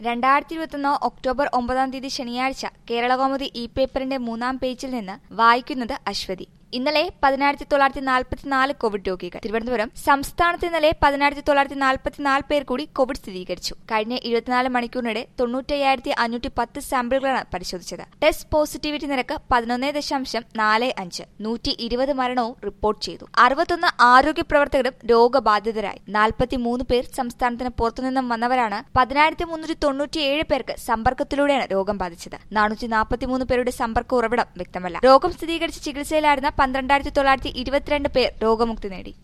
രണ്ടായിരത്തി ഇരുപത്തൊന്ന് ഒക്ടോബർ ഒമ്പതാം തീയതി ശനിയാഴ്ച കേരളകൗമുദി ഇ പേപ്പറിന്റെ മൂന്നാം പേജിൽ നിന്ന് വായിക്കുന്നത് അശ്വതി ഇന്നലെ പതിനായിരത്തി തൊള്ളായിരത്തി നാൽപ്പത്തിനാല് കോവിഡ് രോഗികൾ തിരുവനന്തപുരം സംസ്ഥാനത്ത് ഇന്നലെ പതിനായിരത്തി തൊള്ളായിരത്തി നാൽപ്പത്തിനാല് പേർ കൂടി കോവിഡ് സ്ഥിരീകരിച്ചു കഴിഞ്ഞ ഇരുപത്തിനാല് മണിക്കൂറിനിടെ തൊണ്ണൂറ്റയ്യായിരത്തി അഞ്ഞൂറ്റി പത്ത് സാമ്പിളുകളാണ് പരിശോധിച്ചത് ടെസ്റ്റ് പോസിറ്റിവിറ്റി നിരക്ക് പതിനൊന്ന് ദശാംശം നാല് അഞ്ച് നൂറ്റി ഇരുപത് മരണവും റിപ്പോർട്ട് ചെയ്തു അറുപത്തൊന്ന് ആരോഗ്യ പ്രവർത്തകരും രോഗബാധിതരായി നാൽപ്പത്തിമൂന്ന് പേർ സംസ്ഥാനത്തിന് പുറത്തുനിന്നും വന്നവരാണ് പതിനായിരത്തി മുന്നൂറ്റി തൊണ്ണൂറ്റിയേഴ് പേർക്ക് സമ്പർക്കത്തിലൂടെയാണ് രോഗം ബാധിച്ചത് നാനൂറ്റി നാൽപ്പത്തിമൂന്ന് പേരുടെ സമ്പർക്ക ഉറവിടം വ്യക്തമല്ല രോഗം സ്ഥിരീകരിച്ച് ചികിത്സയിലായിരുന്ന പന്ത്രണ്ടായിരത്തി തൊള്ളായിരത്തി ഇരുപത്തിരണ്ട് പേർ രോഗമുക്തി നേടി